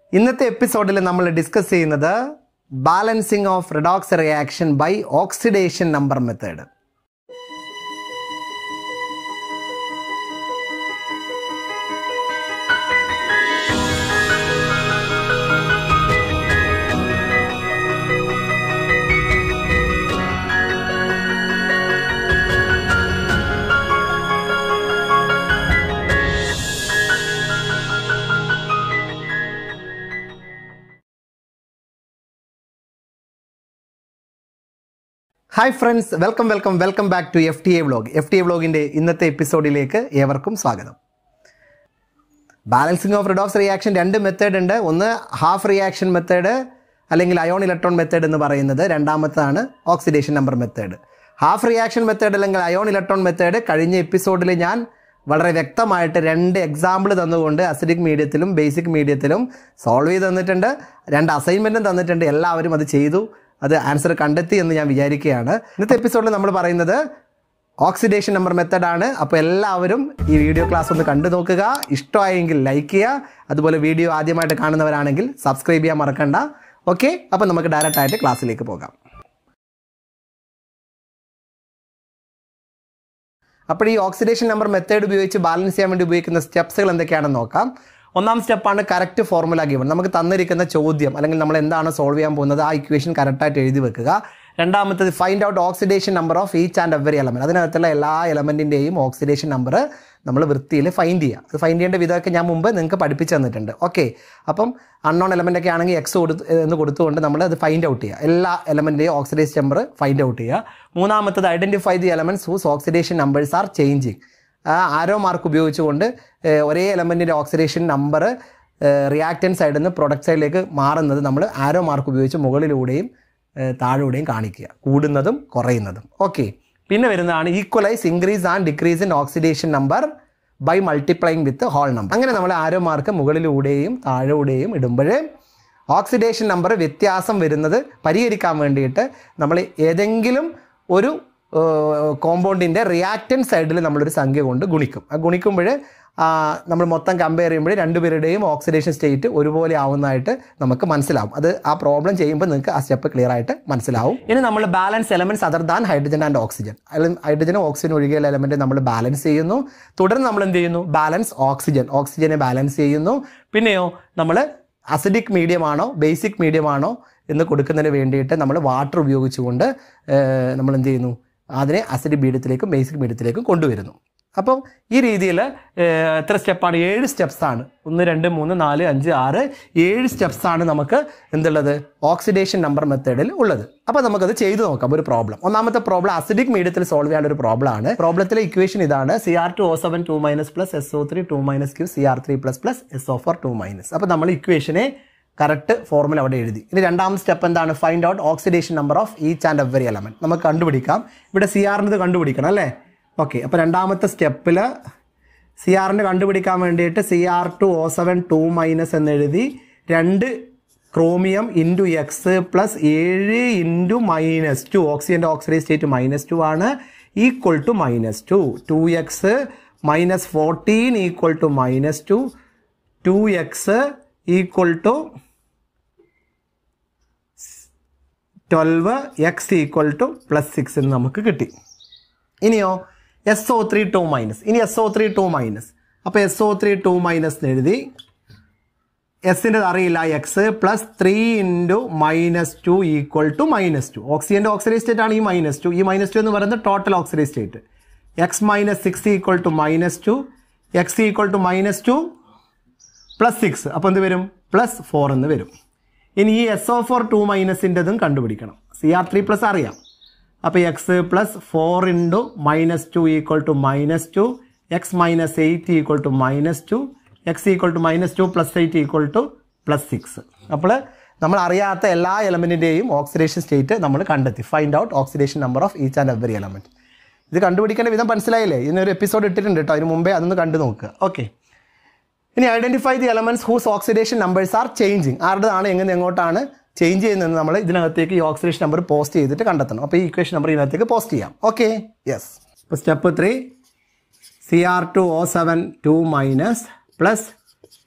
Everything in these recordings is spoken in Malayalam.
ഇന്നത്തെ എപ്പിസോഡിൽ നമ്മൾ ഡിസ്കസ് ചെയ്യുന്നത് balancing of redox reaction by oxidation number method hi friends welcome welcome welcome back to F T A vlog F T A വ്ളോഗിൻ്റെ ഇന്നത്തെ എപ്പിസോഡിലേക്ക് ഏവർക്കും സ്വാഗതം ബാലൻസിങ് ഓഫ് റിഡോക്സ് റിയാക്ഷൻ രണ്ട് മെത്തേഡ് ഉണ്ട് ഒന്ന് ഹാഫ് റിയാക്ഷൻ മെത്തേഡ് അല്ലെങ്കിൽ അയോൺ ഇലക്ട്രോൺ മെത്തേഡ് എന്ന് പറയുന്നത് രണ്ടാമത്താണ് oxidation number method half reaction method അല്ലെങ്കിൽ അയോൺ ഇലക്ട്രോൺ മെത്തേഡ് കഴിഞ്ഞ എപ്പിസോഡിൽ ഞാൻ വളരെ വ്യക്തമായിട്ട് രണ്ട് എക്സാമ്പിൾ തന്നുകൊണ്ട് അസിഡിക് മീഡിയത്തിലും ബേസിക് മീഡിയത്തിലും സോൾവ് ചെയ്ത് തന്നിട്ടുണ്ട് രണ്ട് അസൈൻമെൻറ്റും തന്നിട്ടുണ്ട് എല്ലാവരും അത് ചെയ്തു അത് ആൻസർ കണ്ടെത്തി എന്ന് ഞാൻ വിചാരിക്കുകയാണ് ഇന്നത്തെ എപ്പിസോഡിൽ നമ്മൾ പറയുന്നത് ഓക്സിഡേഷൻ നമ്പർ മെത്തഡാണ് അപ്പോൾ എല്ലാവരും ഈ വീഡിയോ ക്ലാസ് ഒന്ന് കണ്ടു നോക്കുക ഇഷ്ടമായെങ്കിൽ ലൈക്ക് ചെയ്യുക അതുപോലെ വീഡിയോ ആദ്യമായിട്ട് കാണുന്നവരാണെങ്കിൽ സബ്സ്ക്രൈബ് ചെയ്യാൻ മറക്കണ്ട ഓക്കെ അപ്പോൾ നമുക്ക് ഡയറക്റ്റ് ആയിട്ട് ക്ലാസ്സിലേക്ക് പോകാം അപ്പോൾ ഈ ഓക്സിഡേഷൻ നമ്പർ മെത്തേഡ് ഉപയോഗിച്ച് ബാലൻസ് ചെയ്യാൻ വേണ്ടി ഉപയോഗിക്കുന്ന സ്റ്റെപ്സുകൾ എന്തൊക്കെയാണെന്ന് നോക്കാം ഒന്നാം സ്റ്റെപ്പാണ് കറക്റ്റ് ഫോർമുല ഗിവൺ നമുക്ക് തന്നിരിക്കുന്ന ചോദ്യം അല്ലെങ്കിൽ നമ്മൾ എന്താണ് സോൾവ് ചെയ്യാൻ പോകുന്നത് ആ ഇക്വേഷൻ കറക്റ്റായിട്ട് എഴുതി വെക്കുക രണ്ടാമത്തത് find out oxidation number of each and every element അതിനകത്തുള്ള എല്ലാ എലമെൻറ്റിൻ്റെയും ഓക്സിഡേഷൻ നമ്പർ നമ്മൾ വൃത്തിയിൽ ഫൈൻഡ് ചെയ്യുക അത് ഫൈൻഡ് ചെയ്യേണ്ട വിധമൊക്കെ ഞാൻ മുമ്പ് നിങ്ങൾക്ക് പഠിപ്പിച്ച് തന്നിട്ടുണ്ട് ഓക്കെ അപ്പം അൺനോൺ എലമെൻ്റ് ഒക്കെ ആണെങ്കിൽ എക്സ് കൊടുത്ത് എന്ന് കൊടുത്തുകൊണ്ട് നമ്മൾ അത് ഫൈൻഡ് ഔട്ട് ചെയ്യുക എല്ലാ എലമെൻറ്റിൻ്റെയും ഓക്സിഡേഷൻ നമ്പർ ഫൈൻഡ് ഔട്ട് ചെയ്യുക മൂന്നാമത്തത് identify the elements whose oxidation numbers are changing arrow mark ഉപയോഗിച്ചുകൊണ്ട് ഏഹ്, ഒരേ എലമെൻറ്റിൻ്റെ ഓക്സിഡേഷൻ നമ്പർ റിയാക്റ്റൻ സൈഡിൽ നിന്ന് പ്രൊഡക്റ്റ് സൈഡിലേക്ക് മാറുന്നത് നമ്മൾ ആരോ മാർക്ക് ഉപയോഗിച്ച് മുകളിലൂടെയും ഏഹ്, താഴെയൂടെയും കാണിക്കുക കൂടുന്നതും കുറയുന്നതും ഓക്കെ പിന്നെ വരുന്നതാണ് equalise increase and decrease in oxidation number by multiplying with whole number അങ്ങനെ നമ്മൾ ആരോ മാർക്ക് മുകളിലൂടെയും താഴെയൂടെയും ഇടുമ്പോൾ ഓക്സിഡേഷൻ നമ്പർ വ്യത്യാസം വരുന്നത് പരിഹരിക്കാൻ വേണ്ടിയിട്ട് നമ്മൾ ഏതെങ്കിലും ഒരു കോമ്പൗണ്ടിൻ്റെ റിയാക്റ്റൻ സൈഡിൽ നമ്മളൊരു സംഖ്യ കൊണ്ട് ഗുണിക്കും ആ ഗുണിക്കുമ്പോൾ നമ്മൾ മൊത്തം കമ്പയർ ചെയ്യുമ്പോൾ രണ്ടുപേരുടെയും ഓക്സിഡേഷൻ സ്റ്റേറ്റ് ഒരുപോലെ ആവുന്നതായിട്ട് നമുക്ക് മനസ്സിലാവും അത് ആ പ്രോബ്ലം ചെയ്യുമ്പോൾ നിങ്ങൾക്ക് ആ സ്റ്റെപ്പ് ക്ലിയർ ആയിട്ട് മനസ്സിലാവും ഇനി നമ്മൾ balance elements other than hydrogen and oxygen ഹൈഡ്രജനും ഓക്സിജൻ ഒഴികെയുള്ള എലമെന്റ് നമ്മൾ ബാലൻസ് ചെയ്യുന്നു തുടർന്ന് നമ്മൾ എന്ത് ചെയ്യുന്നു ബാലൻസ് ഓക്സിജൻ ഓക്സിജനെ ബാലൻസ് ചെയ്യുന്നു പിന്നെയോ നമ്മൾ അസിഡിക് മീഡിയം ആണോ ബേസിക് മീഡിയം ആണോ എന്ന് കൊടുക്കുന്നതിന് വേണ്ടിയിട്ട് നമ്മൾ വാട്ടർ ഉപയോഗിച്ചുകൊണ്ട് ഏഹ്, നമ്മൾ എന്ത് ചെയ്യുന്നു അതിനെ അസിഡിക് മീഡിയത്തിലേക്കും ബേസിക് മീഡിയത്തിലേക്കും കൊണ്ടുവരുന്നു അപ്പം ഈ രീതിയിൽ എത്ര സ്റ്റെപ്പാണ് ഏഴ് സ്റ്റെപ്സാണ് ഒന്ന് രണ്ട് മൂന്ന് നാല് അഞ്ച് ആറ് ഏഴ് സ്റ്റെപ്സാണ് നമുക്ക് എന്തുള്ളത് ഓക്സിഡേഷൻ നമ്പർ മെത്തേഡിൽ ഉള്ളത് അപ്പോൾ നമുക്കത് ചെയ്തു നോക്കാം ഒരു പ്രോബ്ലം ഒന്നാമത്തെ പ്രോബ്ലം അസിഡിക് മീഡിയത്തിൽ സോൾവ് ചെയ്യാനുള്ള ഒരു പ്രോബ്ലം ആണ് പ്രോബ്ലത്തിലെ ഇക്വേഷൻ ഇതാണ് C R two O seven two minus plus S O three two minus ക്യൂ C R three plus plus S O four two minus അപ്പോൾ നമ്മൾ ഇക്വേഷനെ കറക്റ്റ് ഫോർമുല അവിടെ എഴുതി ഇനി രണ്ടാമത്തെ സ്റ്റെപ്പ് എന്താണ് find out oxidation number of each and every element നമുക്ക് കണ്ടുപിടിക്കാം ഇവിടെ സി ആറിൻ്റെ കണ്ടുപിടിക്കണം അല്ലേ ഓക്കെ അപ്പോൾ രണ്ടാമത്തെ സ്റ്റെപ്പിൽ സി ആറിൻ്റെ കണ്ടുപിടിക്കാൻ വേണ്ടിയിട്ട് C R two O seven two minus എന്ന് എഴുതി രണ്ട് ക്രോമിയം ഇൻറ്റു എക്സ് പ്ലസ് ഏഴ് ഇൻറ്റു മൈനസ് ടു ഓക്സിജൻ്റെ ഓക്സിഡൈസ് സ്റ്റേറ്റ് മൈനസ് ടു ആണ് equal to minus two two X minus fourteen equal to minus two two X equal to twelve X equal to plus six എന്ന് നമുക്ക് കിട്ടി ഇനിയോ S O three two minus ഇനി S O three two minus അപ്പോൾ S O three two minus എന്ന് എഴുതി എസിൻ്റെ അറിയില്ല X plus three into minus two equal to minus two ഓക്സിജൻ്റെ ഓക്സിഡൈസ് സ്റ്റേറ്റ് ആണ് ഈ മൈനസ് ടു ഈ മൈനസ് ടു എന്ന് പറയുന്നത് total oxidise state X minus six equal to minus two X equal to minus two plus six അപ്പോൾ എന്ത് വരും പ്ലസ് ഫോർ എന്ന് വരും ഇനി ഈ എസ് ഒ ഫോർ ടു മൈനസിൻ്റെതും കണ്ടുപിടിക്കണം സി ആർ ത്രീ പ്ലസ് അറിയാം അപ്പോൾ X plus four into minus two equal to minus two X minus eight equal to minus two X equal to minus two plus eight equal to plus six അപ്പോൾ നമ്മൾ അറിയാത്ത എല്ലാ എലമെൻറ്റിൻ്റെയും ഓക്സിഡേഷൻ സ്റ്റേറ്റ് നമ്മൾ കണ്ടെത്തി find out oxidation number of each and every element ഇത് കണ്ടുപിടിക്കേണ്ട വിധം മനസ്സിലായില്ലേ ഇതിനൊരു എപ്പിസോഡ് ഇട്ടിട്ടുണ്ട് കേട്ടോ അതിന് മുമ്പേ അതൊന്ന് കണ്ടു നോക്കുക ഓക്കെ ഇനി identify the elements whose oxidation numbers are changing ആരുടെതാണ് എങ്ങനെ എങ്ങോട്ടാണ് ചേഞ്ച് ചെയ്യുന്നത് നമ്മൾ ഇതിനകത്തേക്ക് ഈ ഓക്സിഡേഷൻ നമ്പർ പോസ്റ്റ് ചെയ്തിട്ട് കണ്ടെത്തണം അപ്പോൾ ഈ ഇക്വേഷൻ നമ്പർ ഇതിനകത്തേക്ക് പോസ്റ്റ് ചെയ്യാം ഓക്കെ യെസ് ഇപ്പോൾ step three C R two O seven two minus plus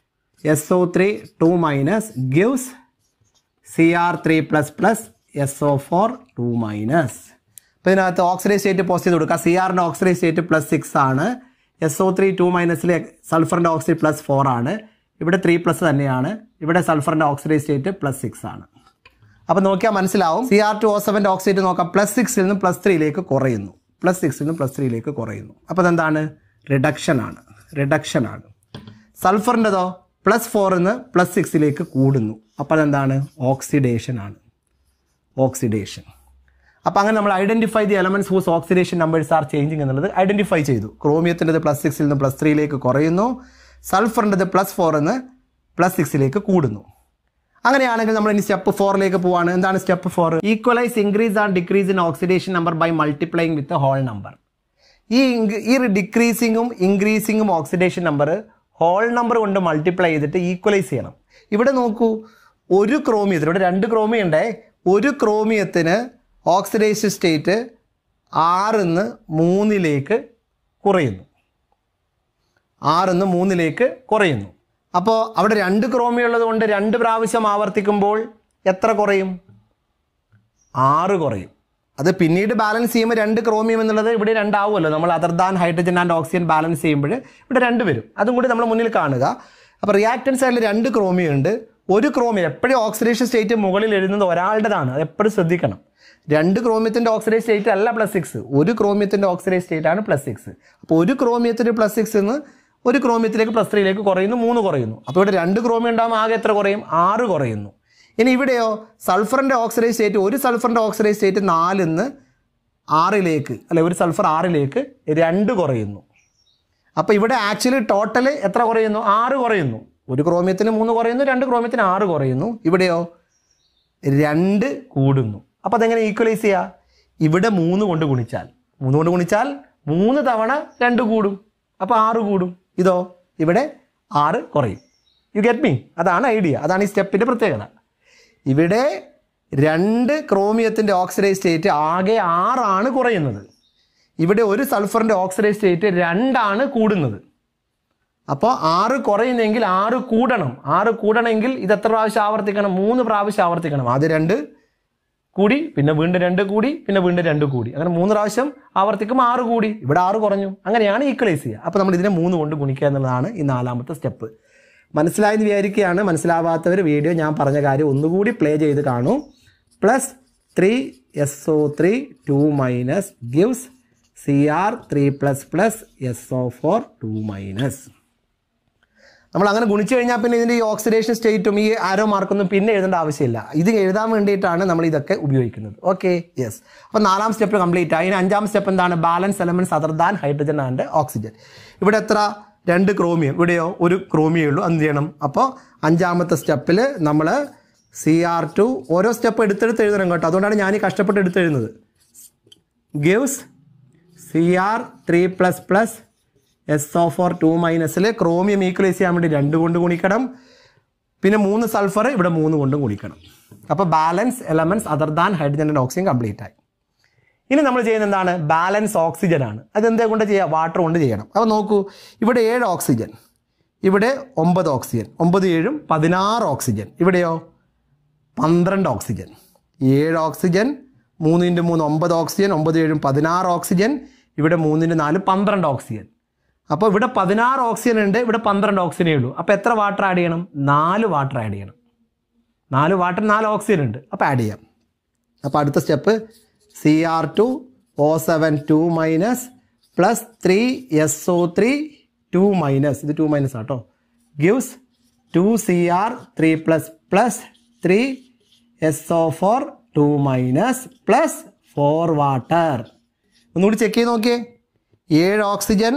S O three two minus gives C R three plus plus S O four two minus അപ്പോൾ ഇതിനകത്ത് ഓക്സിഡൈസ് സ്റ്റേറ്റ് പോസ്റ്റ് ചെയ്ത് കൊടുക്കുക സി ആറിൻ്റെ ഓക്സിഡൈസ് സ്റ്റേറ്റ് പ്ലസ് സിക്സ് ആണ് എസ് ഒ ത്രീ ടു മൈനസിൽ സൾഫറിൻ്റെ ഓക്സിഡ് പ്ലസ് ഫോർ ആണ് ഇവിടെ ത്രീ പ്ലസ് തന്നെയാണ് ഇവിടെ സൾഫറിൻ്റെ ഓക്സിഡൈസ് സ്റ്റേറ്റ് പ്ലസ് സിക്സ് ആണ് അപ്പോൾ നോക്കിയാൽ മനസ്സിലാവും സി ആർ ടു ഓ സെവൻ്റെ ഓക്സൈഡ് നോക്കാം പ്ലസ് സിക്സിൽ നിന്ന് പ്ലസ് ത്രീയിലേക്ക് കുറയുന്നു പ്ലസ് സിക്സിൽ നിന്ന് പ്ലസ് ത്രീയിലേക്ക് കുറയുന്നു അപ്പോൾ അതെന്താണ് റിഡക്ഷൻ ആണ് റിഡക്ഷൻ ആണ് സൾഫറിൻ്റെതോ പ്ലസ് ഫോറിൽ നിന്ന് പ്ലസ് സിക്സിലേക്ക് കൂടുന്നു അപ്പോൾ അതെന്താണ് ഓക്സിഡേഷൻ ആണ് ഓക്സിഡേഷൻ അപ്പോൾ അങ്ങനെ നമ്മൾ identify the elements whose oxidation numbers are changing എന്നുള്ളത് ഐഡന്റിഫൈ ചെയ്തു ക്രോമിയത്തിൻ്റെത് പ്ലസ് സിക്സിൽ നിന്ന് പ്ലസ് ത്രീയിലേക്ക് കുറയുന്നു സൾഫറിൻ്റെത് പ്ലസ് ഫോറിൽ നിന്ന് പ്ലസ് സിക്സിലേക്ക് കൂടുന്നു അങ്ങനെയാണെങ്കിൽ നമ്മൾ ഇനി സ്റ്റെപ്പ് ഫോറിലേക്ക് പോവാണ് എന്താണ് step four equalise increase and decrease in oxidation number by multiplying with whole number ഈ ഇൻക്രീ- ഈ ഡിക്രീസിങ്ങും ഇൻക്രീസിങ്ങും ഓക്സിഡേഷൻ നമ്പർ ഹോൾ നമ്പർ കൊണ്ട് മൾട്ടിപ്ലൈ ചെയ്തിട്ട് ഈക്വലൈസ് ചെയ്യണം ഇവിടെ നോക്കൂ ഒരു ക്രോമിയത്തിന് ഇവിടെ രണ്ട് ക്രോമിയം ഉണ്ടേ ഒരു ക്രോമിയത്തിന് ഓക്സിഡൈസ് സ്റ്റേറ്റ് ആറിന്ന് മൂന്നിലേക്ക് കുറയുന്നു ആറിന്ന് മൂന്നിലേക്ക് കുറയുന്നു അപ്പോൾ അവിടെ രണ്ട് ക്രോമിയം ഉള്ളത് കൊണ്ട് രണ്ട് പ്രാവശ്യം ആവർത്തിക്കുമ്പോൾ എത്ര കുറയും ആറ് കുറയും അത് പിന്നീട് ബാലൻസ് ചെയ്യുമ്പോൾ രണ്ട് ക്രോമിയം എന്നുള്ളത് ഇവിടെ രണ്ടാവുമല്ലോ നമ്മൾ other than hydrogen and oxygen balance ചെയ്യുമ്പോൾ ഇവിടെ രണ്ട് വരും അതും കൂടി നമ്മൾ മുന്നിൽ കാണുക അപ്പോൾ റിയാക്ടൻ സൈഡിൽ രണ്ട് ക്രോമിയം ഉണ്ട് ഒരു ക്രോമിയം എപ്പോഴും ഓക്സിഡേഷൻ സ്റ്റേറ്റ് മുകളിൽ എഴുതുന്നത് ഒരാളുടേതാണ് അത് എപ്പോഴും ശ്രദ്ധിക്കണം രണ്ട് ക്രോമിയത്തിൻ്റെ ഓക്സിഡേഷൻ സ്റ്റേറ്റ് അല്ല പ്ലസ് സിക്സ് ഒരു ക്രോമിയത്തിൻ്റെ ഓക്സിഡേഷൻ സ്റ്റേറ്റ് ആണ് പ്ലസ് സിക്സ് അപ്പോൾ ഒരു ക്രോമിയത്തിന് പ്ലസ് സിക്സ് എന്ന് ഒരു ക്രോമിയത്തിലേക്ക് പ്ലസ് ത്രീയിലേക്ക് കുറയുന്നു മൂന്ന് കുറയുന്നു അപ്പോൾ ഇവിടെ രണ്ട് ക്രോമിയം ഉണ്ടാകുമ്പോൾ ആകെ എത്ര കുറയും ആറ് കുറയുന്നു ഇനി ഇവിടെയോ സൾഫറിൻ്റെ ഓക്സിഡൈസ് സ്റ്റേറ്റ് ഒരു സൾഫറിൻ്റെ ഓക്സിഡൈസ് സ്റ്റേറ്റ് നാലിന്ന് ആറിലേക്ക് അല്ലെ ഒരു സൾഫർ ആറിലേക്ക് രണ്ട് കുറയുന്നു അപ്പോൾ ഇവിടെ ആക്ച്വലി ടോട്ടൽ എത്ര കുറയുന്നു ആറ് കുറയുന്നു ഒരു ക്രോമിയത്തിന് മൂന്ന് കുറയുന്നു രണ്ട് ക്രോമിയത്തിന് ആറ് കുറയുന്നു ഇവിടെയോ രണ്ട് കൂടുന്നു അപ്പോൾ അതെങ്ങനെ ഈക്വലൈസ് ചെയ്യുക ഇവിടെ മൂന്ന് കൊണ്ട് ഗുണിച്ചാൽ മൂന്ന് കൊണ്ട് ഗുണിച്ചാൽ മൂന്ന് തവണ രണ്ട് കൂടും അപ്പോൾ ആറ് കൂടും ഇതോ ഇവിടെ ആറ് കുറയും യു ഗെറ്റ് മീ അതാണ് ഐഡിയ അതാണ് ഈ സ്റ്റെപ്പിൻ്റെ പ്രത്യേകത ഇവിടെ രണ്ട് ക്രോമിയത്തിൻ്റെ ഓക്സിഡൈസ് സ്റ്റേറ്റ് ആകെ ആറാണ് കുറയുന്നത് ഇവിടെ ഒരു സൾഫറിൻ്റെ ഓക്സിഡൈസ് സ്റ്റേറ്റ് രണ്ടാണ് കൂടുന്നത് അപ്പോൾ ആറ് കുറയുന്നെങ്കിൽ ആറ് കൂടണം ആറ് കൂടണമെങ്കിൽ ഇത് എത്ര പ്രാവശ്യം ആവർത്തിക്കണം മൂന്ന് പ്രാവശ്യം ആവർത്തിക്കണം ആദ്യം രണ്ട് കൂടി പിന്നെ വീണ്ടും രണ്ട് കൂടി പിന്നെ വീണ്ടും രണ്ട് കൂടി അങ്ങനെ മൂന്ന് പ്രാവശ്യം ആവർത്തിക്കുമ്പോൾ ആറ് കൂടി ഇവിടെ ആറ് കുറഞ്ഞു അങ്ങനെയാണ് ഈക്വലൈസ് ചെയ്യുക അപ്പോൾ നമ്മൾ ഇതിനെ മൂന്ന് കൊണ്ട് ഗുണിക്കുക എന്നുള്ളതാണ് ഈ നാലാമത്തെ സ്റ്റെപ്പ് മനസ്സിലായെന്ന് വിചാരിക്കുകയാണ് മനസ്സിലാവാത്തവർ വീഡിയോ ഞാൻ പറഞ്ഞ കാര്യം ഒന്നുകൂടി പ്ലേ ചെയ്ത് കാണൂ plus three S O three two minus gives C R three plus plus S O four two minus നമ്മൾ അങ്ങനെ ഗുണിച്ചു കഴിഞ്ഞാൽ പിന്നെ ഇതിൻ്റെ ഈ ഓക്സിഡേഷൻ സ്റ്റേറ്റും ഈ ആരോ മാർക്കൊന്നും പിന്നെ എഴുതേണ്ട ആവശ്യമില്ല ഇത് എഴുതാൻ വേണ്ടിയിട്ടാണ് നമ്മൾ ഇതൊക്കെ ഉപയോഗിക്കുന്നത് ഓക്കെ യെസ് അപ്പോൾ നാലാം സ്റ്റെപ്പ് കംപ്ലീറ്റ് ആയി ഇനി അഞ്ചാം സ്റ്റെപ്പ് എന്താണ് balance elements other than hydrogen and oxygen ഇവിടെ എത്ര രണ്ട് ക്രോമിയം ഇവിടെയോ ഒരു ക്രോമിയേ ഉള്ളൂ എന്ത് ചെയ്യണം അപ്പോൾ അഞ്ചാമത്തെ സ്റ്റെപ്പിൽ നമ്മൾ സി ആർ ടു ഓരോ സ്റ്റെപ്പ് എടുത്തെടുത്ത് എഴുതണം കേട്ടോ അതുകൊണ്ടാണ് ഞാൻ ഈ കഷ്ടപ്പെട്ട് എടുത്തെഴുതുന്നത് gives C R three plus plus S O four two മൈനസിൽ ക്രോമിയം ഈക്വലൈസ് ചെയ്യാൻ വേണ്ടി രണ്ട് കൊണ്ട് ഗുണിക്കണം പിന്നെ മൂന്ന് സൾഫർ ഇവിടെ മൂന്ന് കൊണ്ടും ഗുണിക്കണം അപ്പോൾ balance elements other than hydrogen and oxygen complete ആയി ഇനി നമ്മൾ ചെയ്യുന്നത് എന്താണ് ബാലൻസ് ഓക്സിജൻ ആണ് അതെന്തേ കൊണ്ട് ചെയ്യുക വാട്ടർ കൊണ്ട് ചെയ്യണം അപ്പോൾ നോക്കൂ ഇവിടെ ഏഴ് ഓക്സിജൻ ഇവിടെ ഒമ്പത് ഓക്സിജൻ ഒമ്പത് ഏഴും പതിനാറ് ഓക്സിജൻ ഇവിടെയോ പന്ത്രണ്ട് ഓക്സിജൻ ഏഴ് ഓക്സിജൻ മൂന്ന് ഇൻറ്റു മൂന്ന് ഒമ്പത് ഓക്സിജൻ ഒമ്പത് ഏഴും പതിനാറ് ഓക്സിജൻ ഇവിടെ മൂന്നിൻ്റെ നാല് പന്ത്രണ്ട് ഓക്സിജൻ അപ്പോൾ ഇവിടെ പതിനാറ് ഓക്സിജൻ ഉണ്ട് ഇവിടെ പന്ത്രണ്ട് ഓക്സിജനേ ഉള്ളൂ അപ്പോൾ എത്ര വാട്ടർ ആഡ് ചെയ്യണം നാല് വാട്ടർ ആഡ് ചെയ്യണം നാല് വാട്ടർ നാല് ഓക്സിജൻ ഉണ്ട് അപ്പോൾ ആഡ് ചെയ്യാം അപ്പോൾ അടുത്ത step C R two O seven two minus plus three S O three two minus ഇത് ടു മൈനസ് ആട്ടോ gives two C R three plus plus three S O four two minus plus four water ഒന്നുകൂടി ചെക്ക് ചെയ്ത് നോക്കിയേ ഏഴ് ഓക്സിജൻ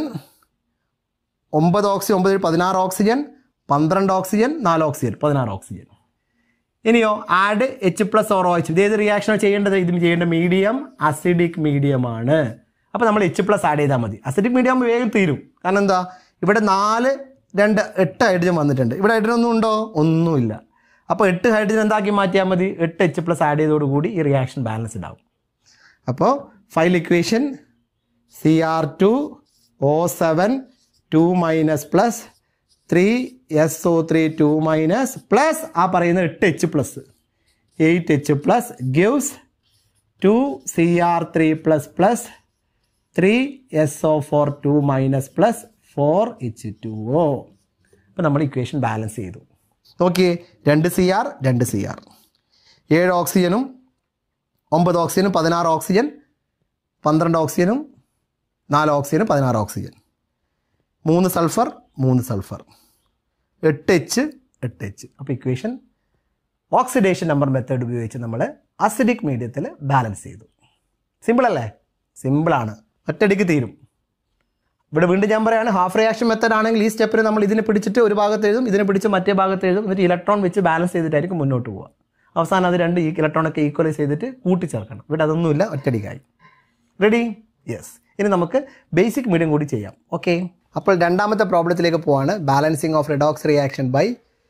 ഒമ്പത് ഓക്സിജൻ ഒമ്പത് ഏഴ് പതിനാറ് ഓക്സിജൻ പന്ത്രണ്ട് ഓക്സിജൻ നാല് ഓക്സിജൻ പതിനാറ് ഓക്സിജൻ ഇനിയോ add H plus or H ഇത് ഏത് റിയാക്ഷനാണ് ചെയ്യേണ്ടത് ഇത് ചെയ്യേണ്ട മീഡിയം അസിഡിക് മീഡിയം ആണ് അപ്പോൾ നമ്മൾ എച്ച് പ്ലസ് ആഡ് ചെയ്താൽ മതി അസിഡിക് മീഡിയം വേഗം തീരും കാരണം എന്താ ഇവിടെ നാല് രണ്ട് എട്ട് ഹൈഡ്രജൻ വന്നിട്ടുണ്ട് ഇവിടെ ഹൈഡ്രജൻ ഒന്നും ഉണ്ടോ ഒന്നുമില്ല അപ്പോൾ എട്ട് ഹൈഡ്രജൻ എന്താക്കി മാറ്റിയാൽ മതി എട്ട് എച്ച് പ്ലസ് ആഡ് ചെയ്തോടുകൂടി ഈ റിയാക്ഷൻ ബാലൻസ്ഡ് ആവും അപ്പോൾ final equation C R two O seven two minus plus three S O three two minus plus ആ പറയുന്ന എട്ട് H plus eight H plus gives two C R three plus plus three S O four two minus plus four H two O അപ്പോൾ നമ്മൾ ഇക്വേഷൻ ബാലൻസ് ചെയ്തു നോക്കിയേ രണ്ട് സി ആർ രണ്ട് സി ആർ ഏഴ് ഓക്സിജനും ഒമ്പത് ഓക്സിജനും പതിനാറ് ഓക്സിജൻ പന്ത്രണ്ട് ഓക്സിജനും നാല് ഓക്സിജനും പതിനാറ് ഓക്സിജൻ മൂന്ന് സൾഫർ മൂന്ന് സൾഫർ എട്ട് എച്ച് എട്ട് എച്ച് അപ്പോൾ ഇക്വേഷൻ ഓക്സിഡേഷൻ നമ്പർ മെത്തേഡ് ഉപയോഗിച്ച് നമ്മൾ അസിഡിക് മീഡിയത്തിൽ ബാലൻസ് ചെയ്തു സിമ്പിൾ അല്ലേ സിമ്പിളാണ് ഒറ്റയടിക്ക് തീരും ഇവിടെ വീണ്ടും ഞാൻ പറയാണ് ഹാഫ് റിയാക്ഷൻ മെത്തേഡ് ആണെങ്കിൽ ഈ സ്റ്റെപ്പിൽ നമ്മൾ ഇതിനെ പിടിച്ചിട്ട് ഒരു ഭാഗത്ത് എഴുതും ഇതിനെ പിടിച്ച് മറ്റേ ഭാഗത്ത് എഴുതും എന്നിട്ട് ഇലക്ട്രോൺ വെച്ച് ബാലൻസ് ചെയ്തിട്ടായിരിക്കും മുന്നോട്ട് പോവുക അവസാനം അത് രണ്ട് ഈ ഇലക്ട്രോണൊക്കെ ഈക്വലൈസ് ചെയ്തിട്ട് കൂട്ടിച്ചേർക്കണം ഇവിടെ അതൊന്നുമില്ല ഒറ്റയടിക്കായി റെഡി യെസ് ഇനി നമുക്ക് ബേസിക് മീഡിയം കൂടി ചെയ്യാം ഓക്കെ അപ്പോൾ രണ്ടാമത്തെ പ്രോബ്ലത്തിലേക്ക് പോവാണ് balancing of redox reaction by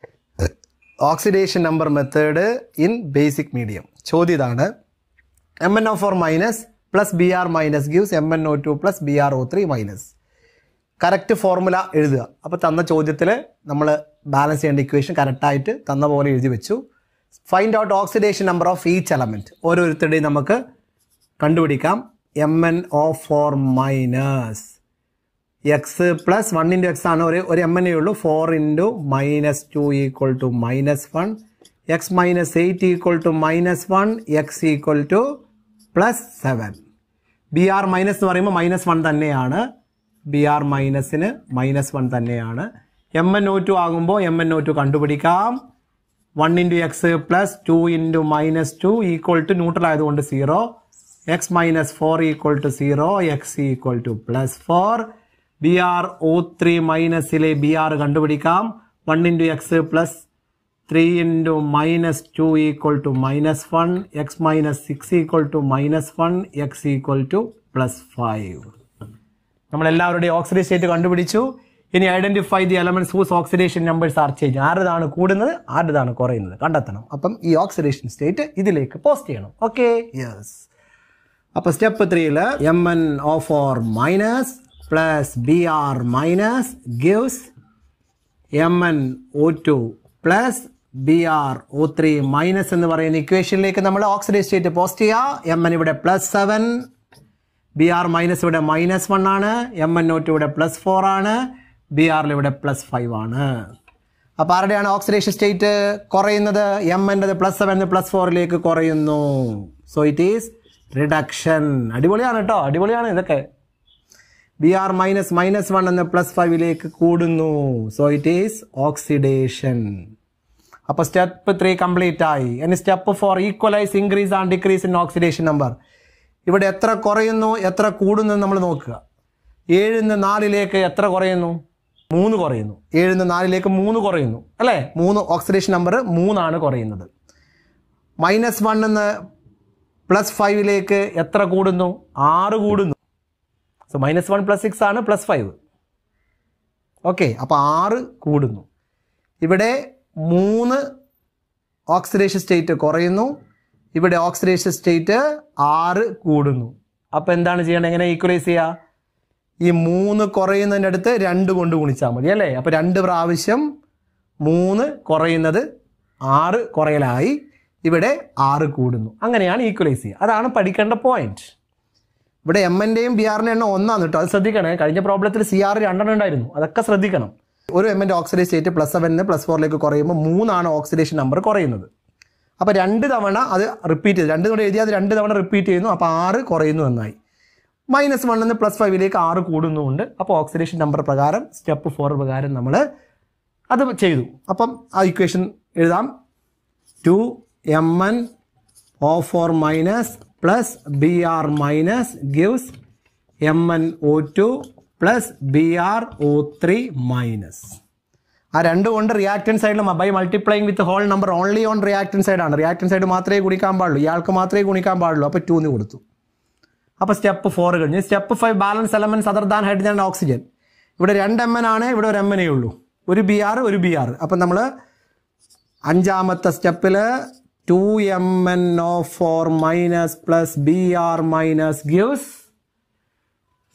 oxidation number method in basic medium ചോദ്യം ഇതാണ് M N O four minus plus B R minus gives M N O two plus B R O three minus correct formula എഴുതുക അപ്പോൾ തന്ന ചോദ്യത്തിൽ നമ്മൾ ബാലൻസ് ചെയ്യേണ്ട ഇക്വേഷൻ കറക്റ്റായിട്ട് തന്ന പോലെ എഴുതി വെച്ചു find out oxidation number of each element ഓരോരുത്തരുടെയും നമുക്ക് കണ്ടുപിടിക്കാം M N O four minus X plus one into X ആണ് ഒരു ഒരു എം എൻ എ ഉള്ളൂ four into minus two equal to minus one X minus eight equal to minus one X equal to plus seven B R minus എന്ന് പറയുമ്പോൾ മൈനസ് വൺ തന്നെയാണ് ബി ആർ മൈനസിന് മൈനസ് വൺ തന്നെയാണ് എം എൻ ഒ ടു ആകുമ്പോൾ എം എൻ ഒ ടു കണ്ടുപിടിക്കാം one into X plus two into minus two equal to neutral ആയതുകൊണ്ട് zero X minus four equal to zero X equal to plus four B R O three മൈനസിലെ ബി ആർ കണ്ടുപിടിക്കാം one into X plus three into minus two equal to minus one X minus six equal to minus one X equal to plus five നമ്മൾ എല്ലാവരുടെയും ഓക്സിഡേഷൻ സ്റ്റേറ്റ് കണ്ടുപിടിച്ചു ഇനി identify the elements whose oxidation numbers are change ആരുതാണ് കൂടുന്നത് ആരുതാണ് കുറയുന്നത് കണ്ടെത്തണം അപ്പം ഈ ഓക്സിഡേഷൻ സ്റ്റേറ്റ് ഇതിലേക്ക് പോസ്റ്റ് ചെയ്യണം ഓക്കെ യെസ് അപ്പോൾ സ്റ്റെപ്പ് ത്രീയിൽ M N O four minus plus B R minus gives M N O two plus B R O three minus എന്ന് പറയുന്ന ഇക്വേഷനിലേക്ക് നമ്മൾ ഓക്സിഡേഷൻ സ്റ്റേറ്റ് പോസ്റ്റ് ചെയ്യുക എം എൻ ഇവിടെ plus seven B R minus ഇവിടെ മൈനസ് വൺ ആണ് എം എൻ ഒ ടു ഇവിടെ പ്ലസ് ഫോർ ആണ് ബി ആറിൽ ഇവിടെ പ്ലസ് ഫൈവ് ആണ് അപ്പോൾ ആരുടെയാണ് ഓക്സിഡേഷൻ സ്റ്റേറ്റ് കുറയുന്നത് എം എൻ്റെത് പ്ലസ് സെവൻ പ്ലസ് ഫോറിലേക്ക് കുറയുന്നു സോ ഇറ്റ് ഈസ് റിഡക്ഷൻ അടിപൊളിയാണ് കേട്ടോ അടിപൊളിയാണ് ഇതൊക്കെ B R minus minus one എന്ന പ്ലസ് ഫൈവിലേക്ക് കൂടുന്നു സോ ഇറ്റ് ഈസ് ഓക്സിഡേഷൻ അപ്പോൾ സ്റ്റെപ്പ് ത്രീ കംപ്ലീറ്റ് ആയി ഇനി step four equalise increase and decrease in oxidation number ഇവിടെ എത്ര കുറയുന്നു എത്ര കൂടുന്നു എന്ന് നമ്മൾ നോക്കുക ഏഴിന്ന് നാലിലേക്ക് എത്ര കുറയുന്നു മൂന്ന് കുറയുന്നു ഏഴിന്ന് നാലിലേക്ക് മൂന്ന് കുറയുന്നു അല്ലേ മൂന്ന് ഓക്സിഡേഷൻ നമ്പർ മൂന്നാണ് കുറയുന്നത് മൈനസ് വൺ എന്ന് പ്ലസ് ഫൈവിലേക്ക് എത്ര കൂടുന്നു ആറ് കൂടുന്നു so minus one plus six ആണ് പ്ലസ് ഫൈവ് ഓക്കെ അപ്പോൾ ആറ് കൂടുന്നു ഇവിടെ മൂന്ന് ഓക്സിഡേഷൻ സ്റ്റേറ്റ് കുറയുന്നു ഇവിടെ ഓക്സിഡേഷൻ സ്റ്റേറ്റ് ആറ് കൂടുന്നു അപ്പോൾ എന്താണ് ചെയ്യേണ്ടത് എങ്ങനെ ഈക്വലൈസ് ചെയ്യുക ഈ മൂന്ന് കുറയുന്നതിൻ്റെ അടുത്ത് രണ്ട് കൊണ്ട് ഗുണിച്ചാൽ മതി അല്ലേ അപ്പോൾ രണ്ട് പ്രാവശ്യം മൂന്ന് കുറയുന്നത് ആറ് കുറയലായി ഇവിടെ ആറ് കൂടുന്നു അങ്ങനെയാണ് ഈക്വലൈസ് ചെയ്യുക അതാണ് പഠിക്കേണ്ട പോയിന്റ് ഇവിടെ എം എൻ്റെയും ബി ആറിൻ്റെ എണ്ണം ഒന്നാണ് കേട്ടോ അത് ശ്രദ്ധിക്കണേ കഴിഞ്ഞ പ്രോബ്ലത്തിൽ സി ആർ രണ്ടെണ്ണം ഉണ്ടായിരുന്നു അതൊക്കെ ശ്രദ്ധിക്കണം ഒരു എം എൻ്റെ ഓക്സിഡേഷൻ സ്റ്റേറ്റ് പ്ലസ് സെവനിന്ന് പ്ലസ് ഫോറിലേക്ക് കുറയുമ്പോൾ മൂന്നാണ് ഓക്സിഡേഷൻ നമ്പർ കുറയുന്നത് അപ്പോൾ രണ്ട് തവണ അത് റിപ്പീറ്റ് ചെയ്തു രണ്ട് തവണ എഴുതി അത് രണ്ട് തവണ റിപ്പീറ്റ് ചെയ്യുന്നു അപ്പോൾ ആറ് കുറയുന്നു എന്നായി മൈനസ് വണ്ണിൽ നിന്ന് പ്ലസ് ഫൈവിലേക്ക് ആറ് കൂടുന്നുണ്ട് അപ്പോൾ ഓക്സിഡേഷൻ നമ്പർ പ്രകാരം സ്റ്റെപ്പ് ഫോർ പ്രകാരം നമ്മൾ അത് ചെയ്തു അപ്പം ആ ഇക്വേഷൻ എഴുതാം two M N O four minus plus B R minus gives M N O two plus B R O three minus ആ രണ്ട് കൊണ്ട് റിയാക്ടൻ സൈഡിൽ by multiplying with whole number only on reactant സൈഡാണ് റിയാക്ടൻ സൈഡ് മാത്രമേ ഗുണിക്കാൻ പാടുള്ളൂ ഇയാൾക്ക് മാത്രമേ ഗുണിക്കാൻ പാടുള്ളൂ അപ്പോൾ ടൂന്ന് കൊടുത്തു അപ്പോൾ സ്റ്റെപ്പ് ഫോർ കഴിഞ്ഞു step five balance elements other than hydrogen and oxygen ഇവിടെ രണ്ട് എം എൻ ആണ് ഇവിടെ ഒരു എം എൻ ഉള്ളൂ ഒരു ബി ആർ ഒരു ബി ആർ അപ്പം നമ്മൾ അഞ്ചാമത്തെ സ്റ്റെപ്പിൽ two M N O four minus plus B R minus gives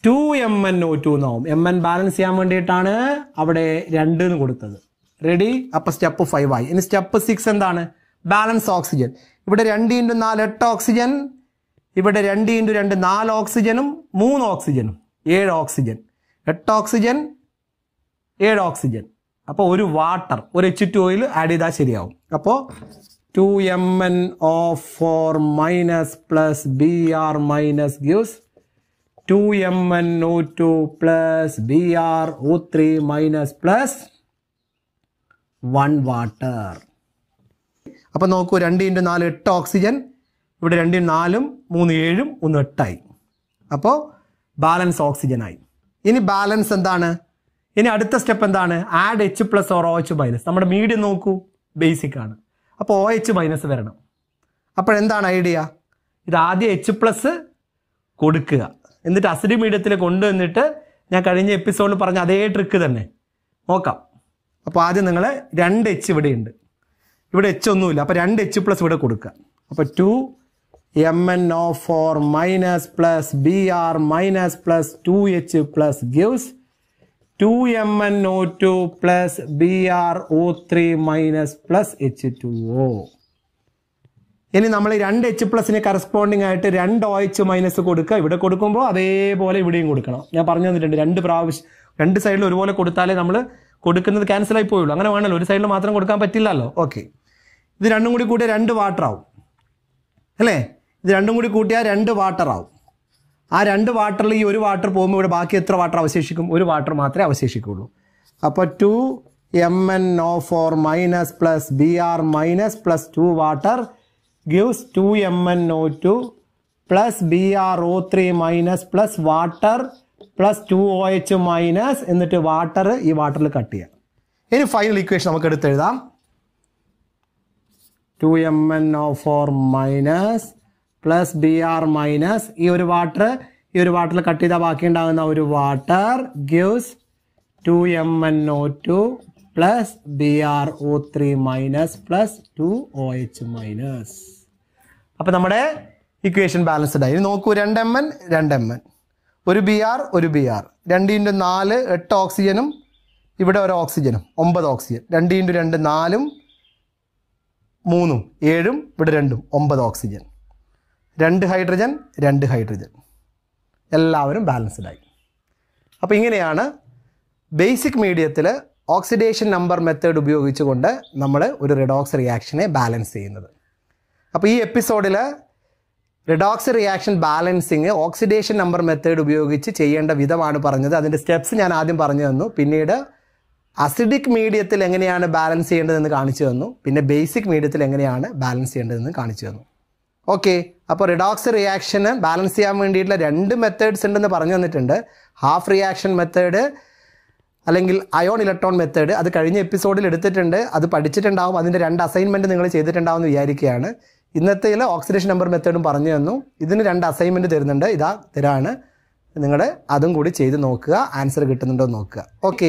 two M N O two എന്നാവും എം എൻ ബാലൻസ് ചെയ്യാൻ വേണ്ടിയിട്ടാണ് അവിടെ രണ്ട് എന്ന് കൊടുത്തത് റെഡി അപ്പോൾ സ്റ്റെപ്പ് ഫൈവ് ആയി ഇനി സ്റ്റെപ്പ് സിക്സ് എന്താണ് ബാലൻസ് ഓക്സിജൻ ഇവിടെ രണ്ട് ഇൻറ്റു നാല് എട്ട് ഓക്സിജൻ ഇവിടെ രണ്ട് ഇൻറ്റു രണ്ട് നാല് ഓക്സിജനും മൂന്ന് ഓക്സിജനും ഏഴ് ഓക്സിജൻ എട്ട് ഓക്സിജൻ ഏഴ് ഓക്സിജൻ അപ്പോൾ ഒരു വാട്ടർ ഒരു എച്ച് ടു ഓയിൽ ആഡ് ചെയ്താൽ ശരിയാവും അപ്പോൾ two M N O four minus plus B R minus gives two M N O two plus B R O three minus plus one water അപ്പോൾ നോക്കൂ രണ്ട് ഇൻറ്റു നാല് എട്ട് ഓക്സിജൻ ഇവിടെ രണ്ട് നാലും മൂന്ന് ഏഴും ഒന്ന് എട്ടായി അപ്പോൾ ബാലൻസ് ഓക്സിജനായി ഇനി ബാലൻസ് എന്താണ് ഇനി അടുത്ത സ്റ്റെപ്പ് എന്താണ് add H plus or O H minus നമ്മുടെ മീഡിയം നോക്കൂ ബേസിക് ആണ് അപ്പോൾ ഒ എച്ച് മൈനസ് വരണം അപ്പോഴെന്താണ് ഐഡിയ ഇത് ആദ്യം എച്ച് പ്ലസ് കൊടുക്കുക എന്നിട്ട് അസിഡി മീഡിയത്തിൽ കൊണ്ടുവന്നിട്ട് ഞാൻ കഴിഞ്ഞ എപ്പിസോഡിൽ പറഞ്ഞ അതേ ട്രിക്ക് തന്നെ നോക്കാം അപ്പോൾ ആദ്യം നിങ്ങൾ രണ്ട് എച്ച് ഇവിടെയുണ്ട് ഇവിടെ എച്ച് ഒന്നുമില്ല അപ്പോൾ രണ്ട് എച്ച് പ്ലസ് ഇവിടെ കൊടുക്കുക അപ്പോൾ two M N O four minus plus B R minus plus two H plus gives two M N O two plus B R O three minus plus H two O ഇനി നമ്മൾ ഈ രണ്ട് എച്ച് പ്ലസിന് കറസ്പോണ്ടിങ് ആയിട്ട് രണ്ട് ഒ എച്ച് മൈനസ് കൊടുക്കുക ഇവിടെ കൊടുക്കുമ്പോൾ അതേപോലെ ഇവിടെയും കൊടുക്കണം ഞാൻ പറഞ്ഞു തന്നിട്ടുണ്ട് രണ്ട് പ്രാവശ്യം രണ്ട് സൈഡിൽ ഒരുപോലെ കൊടുത്താലേ നമ്മൾ കൊടുക്കുന്നത് ക്യാൻസൽ ആയി പോയുള്ളൂ അങ്ങനെ വേണമല്ലോ ഒരു സൈഡിൽ മാത്രം കൊടുക്കാൻ പറ്റില്ലല്ലോ ഓക്കെ ഇത് രണ്ടും കൂടി കൂട്ടിയാൽ രണ്ട് വാട്ടർ ആവും അല്ലേ ഇത് രണ്ടും കൂടി കൂട്ടിയാൽ രണ്ട് വാട്ടർ ആവും ആ രണ്ട് വാട്ടറിൽ ഈ ഒരു വാട്ടർ പോകുമ്പോൾ ഇവിടെ ബാക്കി എത്ര വാട്ടർ അവശേഷിക്കും ഒരു വാട്ടർ മാത്രമേ അവശേഷിക്കുള്ളൂ അപ്പോൾ two M N O four minus plus B R minus plus two water gives two M N O two plus B R O three minus plus water plus two O H minus എന്നിട്ട് വാട്ടർ ഈ വാട്ടറിൽ കട്ട് ചെയ്യാം ഇനി ഫൈനൽ ഇക്വേഷൻ നമുക്ക് എടുത്ത് എഴുതാം two M N O four minus plus B R minus ഈ ഒരു വാട്ടർ ഈ ഒരു വാട്ടറിൽ കട്ട് ചെയ്താൽ ബാക്കി ഉണ്ടാകുന്ന ഒരു water gives two M N O two plus B R O three minus plus two O H minus അപ്പോൾ നമ്മുടെ ഇക്വേഷൻ ബാലൻസ്ഡ് ആയി ഇനി നോക്കൂ രണ്ട് എം എൻ രണ്ട് എം എൻ ഒരു ബി ആർ ഒരു ബി ആർ രണ്ട് ഇൻറ്റു നാല് എട്ട് ഓക്സിജനും ഇവിടെ ഒരു ഓക്സിജനും ഒമ്പത് ഓക്സിജൻ രണ്ട് ഇൻറ്റു രണ്ട് നാലും മൂന്നും ഏഴും ഇവിടെ രണ്ടും ഒമ്പത് ഓക്സിജൻ രണ്ട് ഹൈഡ്രജൻ രണ്ട് ഹൈഡ്രജൻ എല്ലാവരും ബാലൻസ്ഡ് ആയി അപ്പോൾ ഇങ്ങനെയാണ് ബേസിക് മീഡിയത്തിൽ ഓക്സിഡേഷൻ നമ്പർ മെത്തേഡ് ഉപയോഗിച്ചുകൊണ്ട് നമ്മൾ ഒരു റിഡോക്സ് റിയാക്ഷനെ ബാലൻസ് ചെയ്യുന്നത് അപ്പോൾ ഈ എപ്പിസോഡിൽ redox reaction balancing oxidation number method ഉപയോഗിച്ച് ചെയ്യേണ്ട വിധമാണ് പറഞ്ഞത് അതിൻ്റെ സ്റ്റെപ്സ് ഞാൻ ആദ്യം പറഞ്ഞു തന്നു പിന്നീട് അസിഡിക് മീഡിയത്തിൽ എങ്ങനെയാണ് ബാലൻസ് ചെയ്യേണ്ടതെന്ന് കാണിച്ചു തന്നു പിന്നെ ബേസിക് മീഡിയത്തിൽ എങ്ങനെയാണ് ബാലൻസ് ചെയ്യേണ്ടതെന്ന് കാണിച്ചു തന്നു ഓക്കെ അപ്പോൾ റിഡോക്സ് റിയാക്ഷന് ബാലൻസ് ചെയ്യാൻ വേണ്ടിയിട്ടുള്ള രണ്ട് മെത്തേഡ്സ് ഉണ്ടെന്ന് പറഞ്ഞു തന്നിട്ടുണ്ട് ഹാഫ് റിയാക്ഷൻ മെത്തേഡ് അല്ലെങ്കിൽ അയോൺ ഇലക്ട്രോൺ മെത്തേഡ് അത് കഴിഞ്ഞ എപ്പിസോഡിൽ എടുത്തിട്ടുണ്ട് അത് പഠിച്ചിട്ടുണ്ടാവും അതിൻ്റെ രണ്ട് അസൈൻമെൻറ്റ് നിങ്ങൾ ചെയ്തിട്ടുണ്ടാവും എന്ന് വിചാരിക്കുകയാണ് ഇന്നത്തേൽ ഓക്സിഡേഷൻ നമ്പർ മെത്തേഡും പറഞ്ഞു തന്നു ഇതിന് രണ്ട് അസൈൻമെൻറ്റ് തരുന്നുണ്ട് ഇതാ തരാണ് നിങ്ങൾ അതും കൂടി ചെയ്ത് നോക്കുക ആൻസർ കിട്ടുന്നുണ്ടോ എന്ന് നോക്കുക ഓക്കെ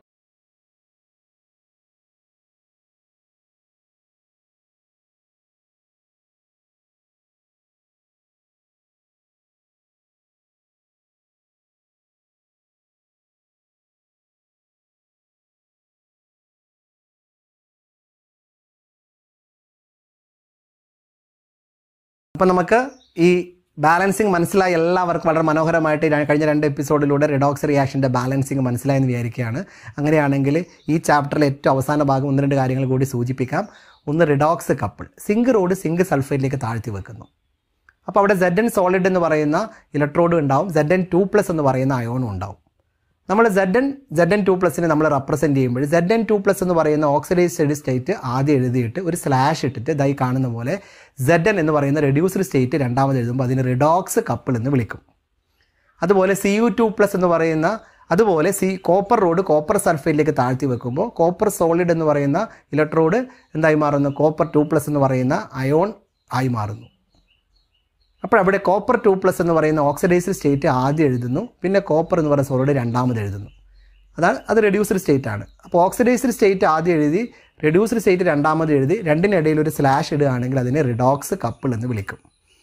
അപ്പം നമുക്ക് ഈ ബാലൻസിങ് മനസ്സിലായ എല്ലാവർക്കും വളരെ മനോഹരമായിട്ട് ര- കഴിഞ്ഞ രണ്ട് എപ്പിസോഡിലൂടെ റിഡോക്സ് റിയാക്ഷൻ്റെ ബാലൻസിങ് മനസ്സിലായെന്ന് വിചാരിക്കുകയാണ് അങ്ങനെയാണെങ്കിൽ ഈ ചാപ്റ്ററിലെ ഏറ്റവും അവസാന ഭാഗം ഒന്ന് രണ്ട് കാര്യങ്ങൾ കൂടി സൂചിപ്പിക്കാം ഒന്ന് redox couple zinc rod zinc സൾഫേറ്റിലേക്ക് താഴ്ത്തി വെക്കുന്നു അപ്പോൾ അവിടെ സെഡ് എൻ സോളിഡ് എന്ന് പറയുന്ന ഇലക്ട്രോഡും ഉണ്ടാവും സെഡ് എൻ ടു പ്ലസ് എന്ന് പറയുന്ന അയോണും ഉണ്ടാവും നമ്മൾ Z N Z N two പ്ലസിനെ നമ്മൾ റെപ്രസെൻറ്റ് ചെയ്യുമ്പോൾ സെഡ് എൻ ടു പ്ലസ് എന്ന് പറയുന്ന ഓക്സിഡൈസ്ഡ് സ്റ്റേറ്റ് ആദ്യം എഴുതിയിട്ട് ഒരു സ്ലാഷ് ഇട്ടിട്ട് ഇതായി കാണുന്ന പോലെ സെഡ് എൻ എന്ന് പറയുന്ന റെഡ്യൂസ്ഡ് സ്റ്റേറ്റ് രണ്ടാമത് എഴുതുമ്പോൾ അതിന് റിഡോക്സ് കപ്പിൾ എന്ന് വിളിക്കും അതുപോലെ സി യു ടു പ്ലസ് എന്ന് പറയുന്ന അതുപോലെ സി കോപ്പർ റോഡ് കോപ്പർ സൾഫേറ്റിലേക്ക് താഴ്ത്തി വെക്കുമ്പോൾ കോപ്പർ സോളിഡ് എന്ന് പറയുന്ന ഇലക്ട്രോഡ് എന്തായി മാറുന്നു കോപ്പർ ടു പ്ലസ് എന്ന് പറയുന്ന അയോൺ ആയി മാറുന്നു അപ്പോൾ അവിടെ കോപ്പർ ടു പ്ലസ് എന്ന് പറയുന്ന ഓക്സിഡൈസ്ഡ് സ്റ്റേറ്റ് ആദ്യം എഴുതുന്നു പിന്നെ കോപ്പർ എന്ന് പറയുന്ന സോളിഡ് രണ്ടാമത് എഴുതുന്നു അതാണ് അത് റെഡ്യൂസ്ഡ് സ്റ്റേറ്റ് ആണ് അപ്പോൾ ഓക്സിഡൈസ്ഡ് സ്റ്റേറ്റ് ആദ്യം എഴുതി റെഡ്യൂസ്ഡ് സ്റ്റേറ്റ് രണ്ടാമത് എഴുതി രണ്ടിനിടയിൽ ഒരു സ്ലാഷ് ഇടുകയാണെങ്കിൽ അതിനെ റിഡോക്സ് കപ്പിൾ എന്ന് വിളിക്കും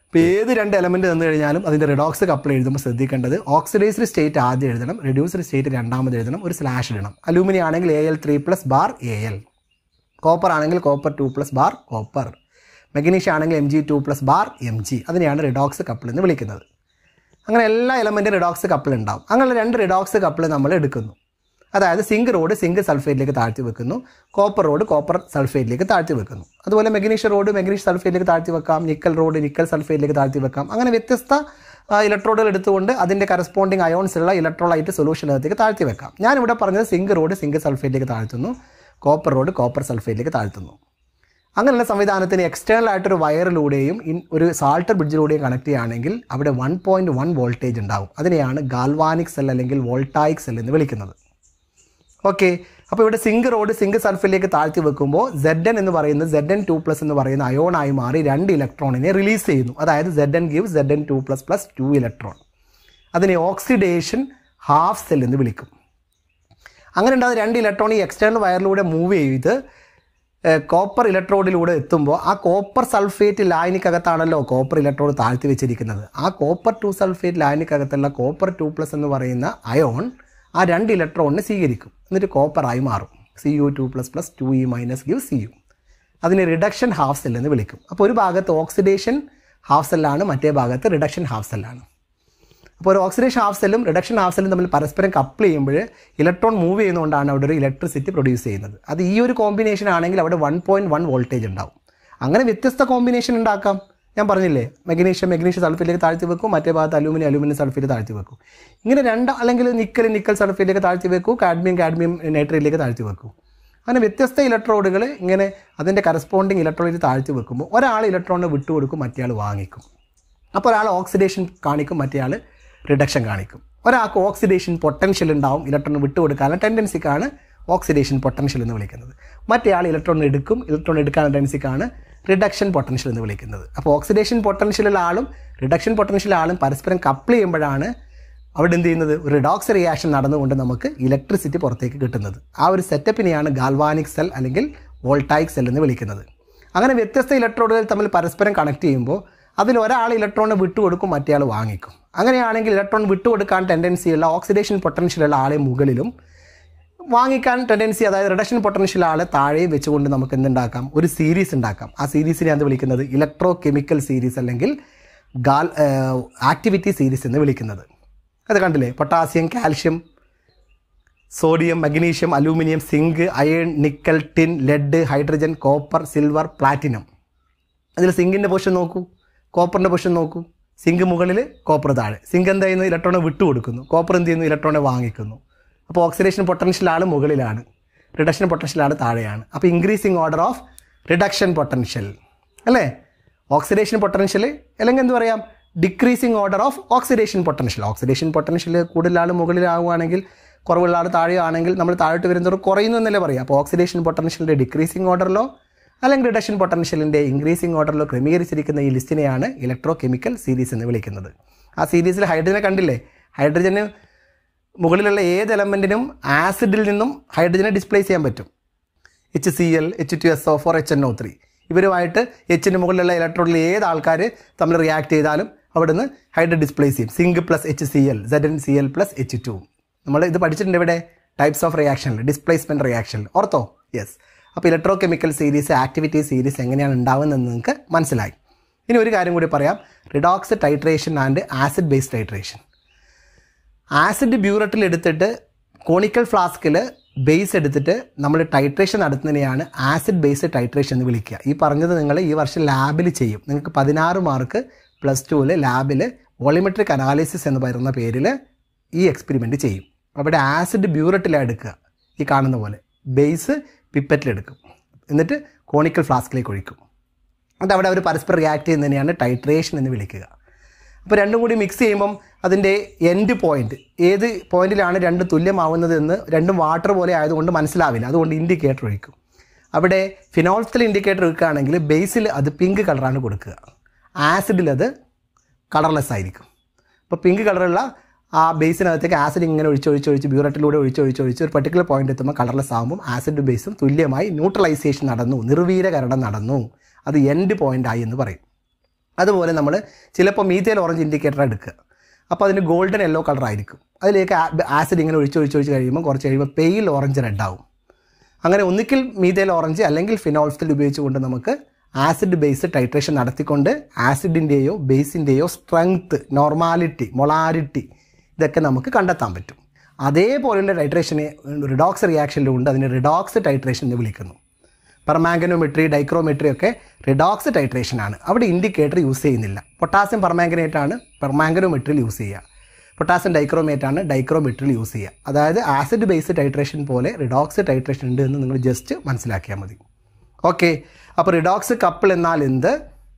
ഇപ്പോൾ ഏത് രണ്ട് എലമെൻറ്റ് തന്നു കഴിഞ്ഞാലും അതിൻ്റെ റിഡോക്സ് കപ്പിൾ എഴുതുമ്പോൾ ശ്രദ്ധിക്കേണ്ടത് ഓക്സിഡൈസ്ഡ് സ്റ്റേറ്റ് ആദ്യം എഴുതണം റെഡ്യൂസ്ഡ് സ്റ്റേറ്റ് രണ്ടാമത് എഴുതണം ഒരു സ്ലാഷ് ഇടണം അലൂമിനിയം ആണെങ്കിൽ A L three plus bar A L copper ആണെങ്കിൽ copper two plus bar copper magnesium ആണെങ്കിൽ M G two plus bar M G അതിനെയാണ് റിഡോക്സ് കപ്പിൾ എന്ന് വിളിക്കുന്നത് അങ്ങനെ എല്ലാ എലമെൻറ്റും റിഡോക്സ് കപ്പിൾ ഉണ്ടാവും അങ്ങനെ രണ്ട് റിഡോക്സ് കപ്പിൾ നമ്മൾ എടുക്കുന്നു അതായത് സിങ്ക് റോഡ് സിങ്ക് സൾഫേറ്റിലേക്ക് താഴ്ത്തി വെക്കുന്നു കോപ്പർ റോഡ് കോപ്പർ സൾഫേറ്റിലേക്ക് താഴ്ത്തി വെക്കുന്നു അതുപോലെ മെഗ്നീഷ്യ റോഡ് മെഗ്നീഷ്യ സൾഫേറ്റിലേക്ക് താഴ്ത്തി വെക്കാം നിക്കൽ റോഡ് നിക്കൽ സൾഫേറ്റിലേക്ക് താഴ്ത്തി വെക്കാം അങ്ങനെ വ്യത്യസ്ത ഇലക്ട്രോഡുകൾ എടുത്തുകൊണ്ട് അതിൻ്റെ കറസ്പോണ്ടിങ് അയോൺസ് ഉള്ള ഇലക്ട്രോളൈറ്റ് സൊല്യൂഷനകത്തേക്ക് താഴ്ത്തി വെക്കാം ഞാനിവിടെ പറഞ്ഞത് സിങ്ക് റോഡ് സിങ്ക് സൾഫേറ്റിലേക്ക് താഴ്ത്തുന്നു കോപ്പർ റോഡ് കോപ്പർ സൾഫേറ്റിലേക്ക് താഴ്ത്തുന്നു അങ്ങനെയുള്ള സംവിധാനത്തിന് എക്സ്റ്റേണൽ ആയിട്ടൊരു വയറിലൂടെയും ഇൻ ഒരു സാൾട്ടർ ബ്രിഡ്ജിലൂടെയും കണക്ട് ചെയ്യുകയാണെങ്കിൽ അവിടെ വൺ പോയിൻറ്റ് വൺ വോൾട്ടേജ് ഉണ്ടാവും അതിനെയാണ് ഗാൽവാനിക് സെൽ അല്ലെങ്കിൽ വോൾട്ടായിക് സെൽ എന്ന് വിളിക്കുന്നത് ഓക്കെ അപ്പോൾ ഇവിടെ സിങ്ക് റോഡ് സിങ്ക് സൾഫിലേക്ക് താഴ്ത്തി വെക്കുമ്പോൾ സെഡ് എൻ എന്ന് പറയുന്നത് സെഡ് എൻ ടു പ്ലസ് എന്ന് പറയുന്ന അയോണായി മാറി രണ്ട് ഇലക്ട്രോണിനെ റിലീസ് ചെയ്യുന്നു അതായത് Z N give Z N two plus plus two electron അതിനെ ഓക്സിഡേഷൻ ഹാഫ് സെൽ എന്ന് വിളിക്കും അങ്ങനെ ഉണ്ടാകുന്ന രണ്ട് ഇലക്ട്രോൺ ഈ എക്സ്റ്റേണൽ വയറിലൂടെ മൂവ് ചെയ്ത് കോപ്പർ ഇലക്ട്രോഡിലൂടെ എത്തുമ്പോൾ ആ കോപ്പർ സൾഫേറ്റ് ലായനിക്കകത്താണല്ലോ കോപ്പർ ഇലക്ട്രോഡ് താഴ്ത്തി വെച്ചിരിക്കുന്നത് ആ കോപ്പർ ടു സൾഫേറ്റ് ലായനിക്കകത്തുള്ള കോപ്പർ ടു പ്ലസ് എന്ന് പറയുന്ന അയോൺ ആ രണ്ട് ഇലക്ട്രോണിനെ സ്വീകരിക്കും എന്നിട്ട് കോപ്പറായി മാറും C U two plus plus two E minus give C U അതിനെ റിഡക്ഷൻ ഹാഫ് സെൽ എന്ന് വിളിക്കും അപ്പോൾ ഒരു ഭാഗത്ത് ഓക്സിഡേഷൻ ഹാഫ് സെല്ലാണ് മറ്റേ ഭാഗത്ത് റിഡക്ഷൻ ഹാഫ് സെല്ലാണ് അപ്പോൾ ഒരു ഓക്സിഡേഷൻ ഹാഫ് സെല്ലും റിഡക്ഷൻ ഹാഫ് സെല്ലും തമ്മിൽ പരസ്പരം കപ്പിൾ ചെയ്യുമ്പോൾ ഇലക്ട്രോൺ മൂവ് ചെയ്യുന്നതുകൊണ്ടാണ് അവിടെ ഒരു ഇലക്ട്രിസിറ്റി പ്രൊഡ്യൂസ് ചെയ്യുന്നത് അത് ഈ ഒരു കോമ്പിനേഷൻ ആണെങ്കിൽ അവിടെ വൺ പോയിൻറ്റ് വൺ വോൾട്ടേജ് ഉണ്ടാവും അങ്ങനെ വ്യത്യസ്ത കോമ്പിനേഷൻ ഉണ്ടാക്കാം ഞാൻ പറഞ്ഞില്ലേ മെഗ്നീഷ്യം മെഗ്നീഷ്യം സൾഫേറ്റിലേക്ക് താഴ്ത്തി വെക്കും മറ്റേ ഭാഗത്ത് അലൂമിനിയം അലൂമിനിയം സൾഫേറ്റ് താഴ്ത്തി വെക്കും ഇങ്ങനെ രണ്ട് അല്ലെങ്കിൽ നിക്കൽ നിക്കൽ സൾഫേറ്റിലേക്ക് താഴ്ത്തി വെക്കും കാഡ്മിയം കാഡ്മിയം നൈട്രേറ്റിലേക്ക് താഴ്ത്തി വെക്കും അങ്ങനെ വ്യത്യസ്ത ഇലക്ട്രോഡുകൾ ഇങ്ങനെ അതിൻ്റെ കറസ്പോണ്ടിങ് ഇലക്ട്രോണിൽ താഴ്ത്തി വെക്കുമ്പോൾ ഒരാൾ ഇലക്ട്രോണിനെ വിട്ടുകൊടുക്കും മറ്റേ ആൾ വാങ്ങിക്കും അപ്പോൾ ഒരാൾ ഓക്സിഡേഷൻ കാണിക്കും മറ്റേ ആൾ റിഡക്ഷൻ കാണിക്കും ഒരാൾക്ക് ഓക്സിഡേഷൻ പൊട്ടൻഷ്യൽ ഉണ്ടാവും ഇലക്ട്രോൺ വിട്ടുകൊടുക്കാനുള്ള ടെൻഡൻസിക്കാണ് ഓക്സിഡേഷൻ പൊട്ടൻഷ്യൽ എന്ന് വിളിക്കുന്നത് മറ്റേ ആൾ ഇലക്ട്രോൺ എടുക്കും ഇലക്ട്രോൺ എടുക്കാനുള്ള ടെൻഡൻസിക്കാണ് റിഡക്ഷൻ പൊട്ടൻഷ്യൽ എന്ന് വിളിക്കുന്നത് അപ്പോൾ ഓക്സിഡേഷൻ പൊട്ടൻഷ്യലുള്ള ആളും റിഡക്ഷൻ പൊട്ടൻഷ്യൽ ആളും പരസ്പരം കപ്പിൾ ചെയ്യുമ്പോഴാണ് അവിടെ എന്ത് ചെയ്യുന്നത് ഒരു റിഡോക്സ് റിയാക്ഷൻ നടന്നുകൊണ്ട് നമുക്ക് ഇലക്ട്രിസിറ്റി പുറത്തേക്ക് കിട്ടുന്നത് ആ ഒരു സെറ്റപ്പിനെയാണ് ഗാൽവാനിക് സെൽ അല്ലെങ്കിൽ വോൾട്ടായിക് സെൽ എന്ന് വിളിക്കുന്നത് അങ്ങനെ വ്യത്യസ്ത ഇലക്ട്രോഡുകൾ തമ്മിൽ പരസ്പരം കണക്ട് ചെയ്യുമ്പോൾ അതിൽ ഒരാൾ ഇലക്ട്രോണിനെ വിട്ടുകൊടുക്കും മറ്റേ ആൾ വാങ്ങിക്കും അങ്ങനെയാണെങ്കിൽ ഇലക്ട്രോൺ വിട്ടുകൊടുക്കാൻ ടെൻഡൻസിയുള്ള ഓക്സിഡേഷൻ പൊട്ടൻഷ്യലുള്ള ആളെ മുകളിലും വാങ്ങിക്കാൻ ടെൻഡൻസി അതായത് റിഡക്ഷൻ പൊട്ടൻഷ്യൽ ആളെ താഴെയും വെച്ചുകൊണ്ട് നമുക്ക് എന്തുണ്ടാക്കാം ഒരു സീരീസ് ഉണ്ടാക്കാം ആ സീരീസിനെ അത് വിളിക്കുന്നത് ഇലക്ട്രോ കെമിക്കൽ സീരീസ് അല്ലെങ്കിൽ ഗാൽ ആക്ടിവിറ്റി സീരീസ് എന്ന് വിളിക്കുന്നത് അത് കണ്ടില്ലേ potassium calcium sodium magnesium aluminium zinc iron nickel tin lead hydrogen copper silver platinum അതിൽ സിങ്കിൻ്റെ പൊസിഷൻ നോക്കൂ കോപ്പറിൻ്റെ പൊസിഷൻ നോക്കൂ സിങ്ക് മുകളിൽ കോപ്പർ താഴെ സിങ്ക് എന്ത് ചെയ്യുന്നു ഇലക്ട്രോണെ വിട്ടുകൊടുക്കുന്നു കോപ്പർ എന്ത് ചെയ്യുന്നു ഇലക്ട്രോണെ വാങ്ങിക്കുന്നു അപ്പോൾ ഓക്സിഡേഷൻ പൊട്ടൻഷ്യൽ ആൾ മുകളിലാണ് റിഡക്ഷൻ പൊട്ടൻഷ്യൽ ആൾ താഴെയാണ് അപ്പോൾ increasing order of reduction potential അല്ലേ ഓക്സിഡേഷൻ പൊട്ടൻഷ്യൽ അല്ലെങ്കിൽ എന്ത് പറയാം decreasing order of oxidation potential oxidation potential കൂടുതൽ ആൾ മുകളിലാവുകയാണെങ്കിൽ കുറവുള്ള ആൾ താഴെയാണെങ്കിൽ നമ്മൾ താഴോട്ട് വരുന്നവർ കുറയുന്നു എന്നല്ലേ പറയാം അപ്പോൾ ഓക്സിഡേഷൻ പൊട്ടൻഷ്യലിൻ്റെ ഡിക്രീസിങ് ഓർഡറിലോ അല്ലെങ്കിൽ റിഡക്ഷൻ പൊട്ടൻഷ്യലിൻ്റെ ഇൻക്രീസിങ് ഓർഡറിലോ ക്രമീകരിച്ചിരിക്കുന്ന ഈ ലിസ്റ്റിനെയാണ് ഇലക്ട്രോ കെമിക്കൽ സീരീസ് എന്ന് വിളിക്കുന്നത് ആ സീരീസിൽ ഹൈഡ്രജനെ കണ്ടില്ലേ ഹൈഡ്രജന് മുകളിലുള്ള ഏത് എലമെൻറ്റിനും ആസിഡിൽ നിന്നും ഹൈഡ്രജനെ ഡിസ്പ്ലേസ് ചെയ്യാൻ പറ്റും H C L H two S O four H N O three ഇവരുമായിട്ട് എച്ചിന് മുകളിലുള്ള ഇലക്ട്രോണിൽ ഏത് ആൾക്കാർ തമ്മിൽ റിയാക്ട് ചെയ്താലും അവിടുന്ന് ഹൈഡ്രജൻ ഡിസ്പ്ലേസ് ചെയ്യും zinc plus H C L Z N C L plus H two നമ്മൾ ഇത് പഠിച്ചിട്ടുണ്ട് ഇവിടെ ടൈപ്സ് ഓഫ് റിയാക്ഷനിൽ ഡിസ്പ്ലേസ്മെൻറ്റ് റിയാക്ഷനിൽ ഓർത്തോ യെസ് അപ്പോൾ electrochemical series activity series എങ്ങനെയാണ് ഉണ്ടാവുന്നതെന്ന് നിങ്ങൾക്ക് മനസ്സിലായി ഇനി ഒരു കാര്യം കൂടി പറയാം redox titration and acid based titration acid ബ്യൂററ്റിൽ എടുത്തിട്ട് കോണിക്കൽ ഫ്ലാസ്കിൽ ബേസ് എടുത്തിട്ട് നമ്മൾ ടൈട്രേഷൻ നടത്തുന്നതിനെയാണ് ആസിഡ് ബേസ്ഡ് ടൈട്രേഷൻ എന്ന് വിളിക്കുക ഈ പറഞ്ഞത് നിങ്ങൾ ഈ വർഷം ലാബിൽ ചെയ്യും നിങ്ങൾക്ക് പതിനാറ് മാർക്ക് പ്ലസ് ടുവിൽ ലാബിൽ വോളിമെട്രിക് അനാലിസിസ് എന്ന് പറയുന്ന പേരിൽ ഈ എക്സ്പെരിമെൻറ്റ് ചെയ്യും അവിടെ ആസിഡ് ബ്യൂററ്റിലാണ് എടുക്കുക ഈ കാണുന്ന പോലെ ബേസ് പിപ്പറ്റിലെടുക്കും എന്നിട്ട് കോണിക്കൽ ഫ്ലാസ്കിലേക്ക് ഒഴിക്കും എന്നിട്ട് അവിടെ അവർ പരസ്പരം റിയാക്ട് ചെയ്യുന്നതിനെയാണ് ടൈട്രേഷൻ എന്ന് വിളിക്കുക അപ്പോൾ രണ്ടും കൂടി മിക്സ് ചെയ്യുമ്പം അതിൻ്റെ എൻഡ് പോയിന്റ് ഏത് പോയിന്റിലാണ് രണ്ട് തുല്യമാവുന്നത് എന്ന് രണ്ടും വാട്ടർ പോലെ ആയതുകൊണ്ട് മനസ്സിലാവില്ല അതുകൊണ്ട് ഇൻഡിക്കേറ്റർ ഒഴിക്കും അവിടെ ഫിനോൾസിൽ ഇൻഡിക്കേറ്റർ ഒഴിക്കുകയാണെങ്കിൽ ബേസിൽ അത് പിങ്ക് കളറാണ് കൊടുക്കുക ആസിഡിൽ അത് കളർലെസ് ആയിരിക്കും അപ്പോൾ പിങ്ക് കളറുള്ള ആ ബേസിനകത്തേക്ക് ആസിഡ് ഇങ്ങനെ ഒഴിച്ചൊഴിച്ചൊഴിച്ച് ബ്യൂററ്റിലൂടെ ഒഴിച്ചൊഴിച്ചൊഴിച്ച് ഒരു പർട്ടിക്കുലർ പോയിന്റ് എത്തുമ്പോൾ കളർലെസ് ആകുമ്പോൾ ആസിഡ് ബേസും തുല്യമായി ന്യൂട്രലൈസേഷൻ നടന്നു നിർവീരകരണം നടന്നു അത് എൻഡ് പോയിന്റ് ആയി എന്ന് പറയും അതുപോലെ നമ്മൾ ചിലപ്പോൾ മീത്തയിൽ ഓറഞ്ച് ഇൻഡിക്കേറ്റർ എടുക്കുക അപ്പോൾ അതിന് ഗോൾഡൻ യെല്ലോ കളർ ആയിരിക്കും അതിലേക്ക് ആസിഡ് ഇങ്ങനെ ഒഴിച്ച് ഒഴിച്ച് ഒഴിച്ച് കഴിയുമ്പോൾ കുറച്ച് കഴിയുമ്പോൾ പെയിൽ ഓറഞ്ച് റെഡ് ആവും അങ്ങനെ ഒന്നിക്കിൽ മീതേൽ ഓറഞ്ച് അല്ലെങ്കിൽ ഫിനോൾഫിൽ ഉപയോഗിച്ചുകൊണ്ട് നമുക്ക് ആസിഡ് ബേസ് ടൈട്രേഷൻ നടത്തിക്കൊണ്ട് ആസിഡിൻ്റെയോ ബേസിൻ്റെയോ സ്ട്രെങ്ത് നോർമാലിറ്റി മൊളാരിറ്റി ഇതൊക്കെ നമുക്ക് കണ്ടെത്താൻ പറ്റും അതേപോലെയുള്ള ടൈട്രേഷനെ റിഡോക്സ് റിയാക്ഷനിലും ഉണ്ട് അതിന് റിഡോക്സ് ടൈട്രേഷൻ എന്ന് വിളിക്കുന്നു പെർമാംഗനോമെട്രി ഡൈക്രോമെട്രി ഒക്കെ റിഡോക്സ് ടൈട്രേഷൻ ആണ് അവിടെ ഇൻഡിക്കേറ്റർ യൂസ് ചെയ്യുന്നില്ല പൊട്ടാസ്യം പെർമാംഗനേറ്റ് ആണ് പെർമാംഗനോമെട്രിയിൽ യൂസ് ചെയ്യുക പൊട്ടാസ്യം ഡൈക്രോമേറ്റ് ആണ് ഡൈക്രോമെട്രിയിൽ യൂസ് ചെയ്യുക അതായത് ആസിഡ് ബേസ്ഡ് ടൈട്രേഷൻ പോലെ റിഡോക്സ് ടൈട്രേഷൻ ഉണ്ട് എന്ന് നിങ്ങൾ ജസ്റ്റ് മനസ്സിലാക്കിയാൽ മതി ഓക്കെ അപ്പോൾ റിഡോക്സ് കപ്പിൾ എന്നാൽ എന്ത്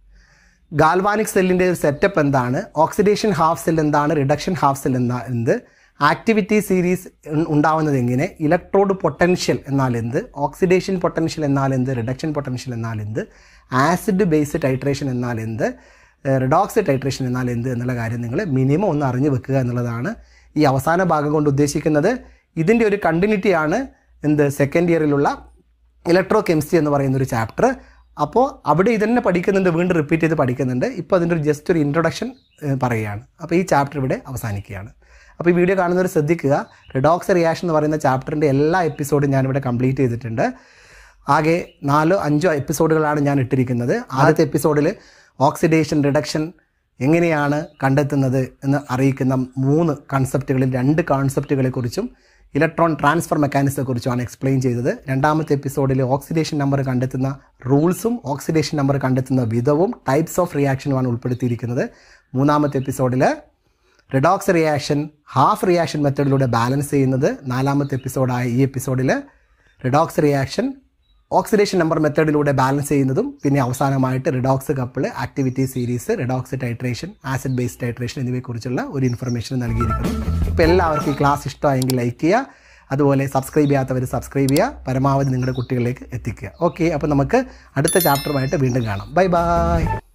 ഗാൽവാനിക് സെല്ലിൻ്റെ സെറ്റപ്പ് എന്താണ് ഓക്സിഡേഷൻ ഹാഫ് സെൽ എന്താണ് റിഡക്ഷൻ ഹാഫ് സെൽ എന്നാ എന്ത് ആക്ടിവിറ്റി സീരീസ് ഉണ്ടാവുന്നത് എങ്ങനെ ഇലക്ട്രോഡ് പൊട്ടൻഷ്യൽ എന്നാൽ എന്ത് ഓക്സിഡേഷൻ പൊട്ടൻഷ്യൽ എന്നാൽ എന്ത് റിഡക്ഷൻ പൊട്ടൻഷ്യൽ എന്നാൽ എന്ത് ആസിഡ് ബേസ് ടൈട്രേഷൻ എന്നാൽ എന്ത് റിഡോക്സ് ടൈട്രേഷൻ എന്നാൽ എന്ത് എന്നുള്ള കാര്യം നിങ്ങൾ മിനിമം ഒന്ന് അറിഞ്ഞു വെക്കുക എന്നുള്ളതാണ് ഈ അവസാന ഭാഗം കൊണ്ട് ഉദ്ദേശിക്കുന്നത് ഇതിൻ്റെ ഒരു കണ്ടിന്യൂറ്റിയാണ് എന്ത് സെക്കൻഡ് ഇയറിലുള്ള ഇലക്ട്രോ കെമിസ്ട്രി എന്ന് പറയുന്ന ഒരു ചാപ്റ്റർ അപ്പോൾ അവിടെ ഇതന്നെ പഠിക്കുന്നുണ്ട് വീണ്ടും റിപ്പീറ്റ് ചെയ്ത് പഠിക്കുന്നുണ്ട് ഇപ്പോൾ അതിൻ്റെ ഒരു ജസ്റ്റ് ഒരു ഇൻട്രൊഡക്ഷൻ പറയുകയാണ് അപ്പോൾ ഈ ചാപ്റ്റർ ഇവിടെ അവസാനിക്കുകയാണ് അപ്പോൾ ഈ വീഡിയോ കാണുന്നവർ ശ്രദ്ധിക്കുക റിഡോക്സ് റിയാക്ഷൻ എന്ന് പറയുന്ന ചാപ്റ്ററിൻ്റെ എല്ലാ എപ്പിസോഡും ഞാനിവിടെ കംപ്ലീറ്റ് ചെയ്തിട്ടുണ്ട് ആകെ നാലോ അഞ്ചോ എപ്പിസോഡുകളാണ് ഞാൻ ഇട്ടിരിക്കുന്നത് ആദ്യത്തെ എപ്പിസോഡിൽ ഓക്സിഡേഷൻ റിഡക്ഷൻ എങ്ങനെയാണ് കണ്ടെത്തുന്നത് എന്ന് അറിയിക്കുന്ന മൂന്ന് കൺസെപ്റ്റുകളിൽ രണ്ട് കോൺസെപ്റ്റുകളെക്കുറിച്ചും ഇലക്ട്രോൺ ട്രാൻസ്ഫർ മെക്കാനിസത്തെക്കുറിച്ചുമാണ് എക്സ്പ്ലെയിൻ ചെയ്തത് രണ്ടാമത്തെ എപ്പിസോഡിൽ ഓക്സിഡേഷൻ നമ്പർ കണ്ടെത്തുന്ന റൂൾസും ഓക്സിഡേഷൻ നമ്പർ കണ്ടെത്തുന്ന വിധവും ടൈപ്സ് ഓഫ് റിയാക്ഷനുമാണ് ഉൾപ്പെടുത്തിയിരിക്കുന്നത് മൂന്നാമത്തെ എപ്പിസോഡിൽ റിഡോക്സ് റിയാക്ഷൻ ഹാഫ് റിയാക്ഷൻ മെത്തേഡിലൂടെ ബാലൻസ് ചെയ്യുന്നത് നാലാമത്തെ എപ്പിസോഡായ ഈ എപ്പിസോഡിൽ റിഡോക്സ് റിയാക്ഷൻ ഓക്സിഡേഷൻ നമ്പർ മെത്തേഡിലൂടെ ബാലൻസ് ചെയ്യുന്നതും പിന്നെ അവസാനമായിട്ട് redox couple activity series redox titration acid base titration എന്നിവയെക്കുറിച്ചുള്ള ഒരു ഇൻഫർമേഷൻ നൽകിയിരിക്കുന്നു ഇപ്പോൾ എല്ലാവർക്കും ഈ ക്ലാസ് ഇഷ്ടമായെങ്കിൽ ലൈക്ക് ചെയ്യുക അതുപോലെ സബ്സ്ക്രൈബ് ചെയ്യാത്തവർ സബ്സ്ക്രൈബ് ചെയ്യുക പരമാവധി നിങ്ങളുടെ കുട്ടികളിലേക്ക് എത്തിക്കുക ഓക്കെ അപ്പോൾ നമുക്ക് അടുത്ത ചാപ്റ്ററുമായിട്ട് വീണ്ടും കാണാം ബൈ ബൈ